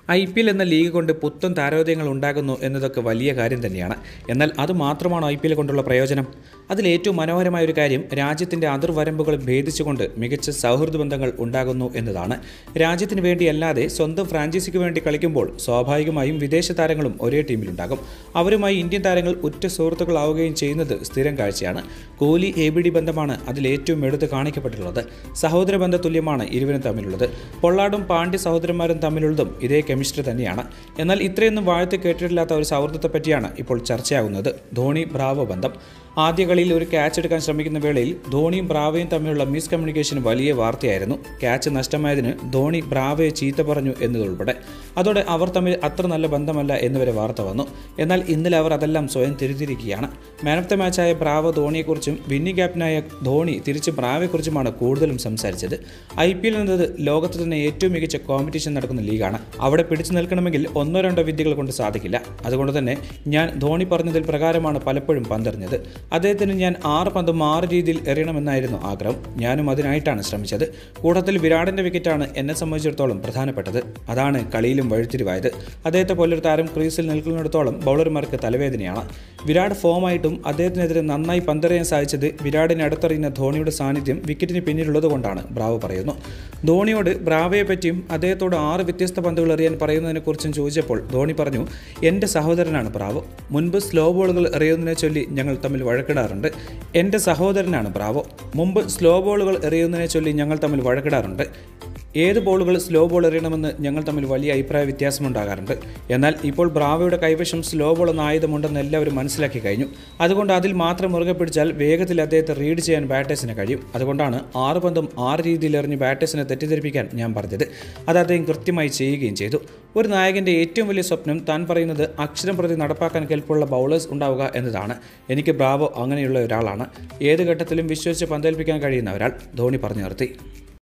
I P L എന്ന league കൊണ്ട് പുത്തൻ താരോദയങ്ങൾ ഉണ്ടാകുന്നു എന്നതൊക്കെ വലിയ കാര്യം തന്നെയാണ് എന്നാൽ അത് മാത്രമാണോ ഐ പി എൽ കൊണ്ടുള്ള പ്രയോജനം അതിൽ ഏറ്റവും മനോഹരമായ ഒരു കാര്യം രാജ്യത്തിൻ്റെ അതിർവരമ്പുകൾ ഭേദിച്ചുകൊണ്ട് മികച്ച സൗഹൃദ ബന്ധങ്ങൾ ഉണ്ടാകുന്നു എന്നതാണ് രാജ്യത്തിന് വേണ്ടിയല്ലാതെ സ്വന്തം ഫ്രാഞ്ചൈസിക്ക് വേണ്ടി കളിക്കുമ്പോൾ സ്വാഭാവികമായും വിദേശ താരങ്ങളും ഒരേ ടീമിലുണ്ടാകും അവരുമായി ഇന്ത്യൻ താരങ്ങൾ ഉറ്റ സുഹൃത്തുക്കളാവുകയും ചെയ്യുന്നത് സ്ഥിരം കാഴ്ചയാണ് കോഹ്ലി എ ബി ഡി ബന്ധമാണ് അതിൽ ഏറ്റവും എടുത്ത് കാണിക്കപ്പെട്ടിട്ടുള്ളത് സഹോദര ബന്ധ തുല്യമാണ് ഇരുവരും തമ്മിലുള്ളത് പൊള്ളാടും പാണ്ഡ്യ സഹോദരന്മാരും തമ്മിലുള്ളതും ഇതേ കെമിസ്ട്രി തന്നെയാണ് എന്നാൽ ഇത്രയൊന്നും വാഴ്ത്തി കേട്ടിട്ടില്ലാത്ത ഒരു സൗഹൃദത്തെ പറ്റിയാണ് ഇപ്പോൾ ചർച്ചയാകുന്നത് ധോണി ബ്രാവോ ബന്ധം ആദ്യ കളിയിൽ ഒരു ക്യാച്ച് എടുക്കാൻ ശ്രമിക്കുന്ന വേളയിൽ ധോണിയും ബ്രാവയും തമ്മിലുള്ള മിസ് കമ്മ്യൂണിക്കേഷൻ വലിയ വാർത്തയായിരുന്നു ക്യാച്ച് നഷ്ടമായതിന് ധോണി ബ്രാവയെ ചീത്ത പറഞ്ഞു എന്നതുൾപ്പെടെ അതോടെ അവർ തമ്മിൽ അത്ര നല്ല ബന്ധമല്ല എന്നുവരെ വാർത്ത വന്നു എന്നാൽ ഇന്നലെ അവർ അതെല്ലാം സ്വയം തിരുത്തിരിക്കുകയാണ് മാൻ ഓഫ് ദ മാച്ചായ ബ്രാവോ ധോണിയെക്കുറിച്ചും വിന്നി ക്യാപ്റ്റനായ ധോണി തിരിച്ച് ബ്രാവയെക്കുറിച്ചുമാണ് കൂടുതലും സംസാരിച്ചത് ഐ പി എൽ എന്നത് ലോകത്ത് തന്നെ ഏറ്റവും മികച്ച കോമ്പറ്റീഷൻ നടക്കുന്ന ലീഗാണ് അവിടെ പിടിച്ചു നിൽക്കണമെങ്കിൽ ഒന്നോ രണ്ടോ വിദ്യകൾ കൊണ്ട് സാധിക്കില്ല അതുകൊണ്ട് തന്നെ ഞാൻ ധോണി പറഞ്ഞതിൽ പ്രകാരമാണ് പലപ്പോഴും പന്തെറിഞ്ഞത് അദ്ദേഹത്തിന് ഞാൻ ആറ് പന്തും ആറ് രീതിയിൽ എറിയണമെന്നായിരുന്നു ആഗ്രഹം ഞാനും അതിനായിട്ടാണ് ശ്രമിച്ചത് കൂട്ടത്തിൽ വിരാടിൻ്റെ വിക്കറ്റാണ് എന്നെ സംബന്ധിച്ചിടത്തോളം പ്രധാനപ്പെട്ടത് അതാണ് കളിയിലും വഴിത്തിരിവായത് അദ്ദേഹത്തെ പോലൊരു താരം ക്രീസിൽ നിൽക്കുന്നിടത്തോളം ബൗളർമാർക്ക് തലവേദനയാണ് വിരാട് ഫോമായിട്ടും അദ്ദേഹത്തിനെതിരെ നന്നായി പന്തെറിയാൻ സാധിച്ചത് വിരാടിനെ അടുത്തറിയുന്ന ധോണിയുടെ സാന്നിധ്യം വിക്കറ്റിന് പിന്നിലുള്ളത് കൊണ്ടാണ് ബ്രാവോ പറയുന്നു ധോണിയോട് ബ്രാവയെ പറ്റിയും അദ്ദേഹത്തോട് ആറ് വ്യത്യസ്ത പന്തുകൾ എറിയാൻ പറയുന്നതിനെക്കുറിച്ചും ചോദിച്ചപ്പോൾ ധോണി പറഞ്ഞു എൻ്റെ സഹോദരനാണ് ബ്രാവോ മുൻപ് സ്ലോ ബോളുകൾ എറിയുന്നതിനെ ചൊല്ലി ഞങ്ങൾ തമ്മിൽ വഴക്കിടാറുണ്ട് എൻ്റെ സഹോദരനാണ് ബ്രാവോ മുമ്പ് സ്ലോ ബോളുകൾ എറിയുന്നതിനെ ചൊല്ലി ഞങ്ങൾ തമ്മിൽ വഴക്കിടാറുണ്ട് ഏത് ബോളുകൾ സ്ലോ ബോൾ എറിയണമെന്ന് ഞങ്ങൾ തമ്മിൽ വലിയ അഭിപ്രായ വ്യത്യാസമുണ്ടാകാറുണ്ട് എന്നാൽ ഇപ്പോൾ ബ്രാവോയുടെ കൈവശം സ്ലോ ബോൾ എന്ന ആയുധമുണ്ടെന്ന് എല്ലാവരും മനസ്സിലാക്കി കഴിഞ്ഞു അതുകൊണ്ട് അതിൽ മാത്രം മുറുകെ പിടിച്ചാൽ വേഗത്തിൽ അദ്ദേഹത്തെ റീഡ് ചെയ്യാൻ ബാറ്റേഴ്സിന് കഴിയും അതുകൊണ്ടാണ് ആറ് പന്തും ആറ് രീതിയിൽ എറിഞ്ഞ് ബാറ്റേഴ്സിനെ തെറ്റിദ്ധരിപ്പിക്കാൻ ഞാൻ പറഞ്ഞത് അത് അദ്ദേഹം കൃത്യമായി ചെയ്യുകയും ചെയ്തു ഒരു നായകൻ്റെ ഏറ്റവും വലിയ സ്വപ്നം താൻ പറയുന്നത് അക്ഷരം പ്രതി നടപ്പാക്കാൻ കെൽപ്പുള്ള ബൗളേഴ്സ് ഉണ്ടാവുക എന്നതാണ് എനിക്ക് ബ്രാവോ അങ്ങനെയുള്ള ഒരാളാണ് ഏത് ഘട്ടത്തിലും വിശ്വസിച്ച് പന്തേൽപ്പിക്കാൻ കഴിയുന്ന ഒരാൾ ധോണി പറഞ്ഞു നിർത്തി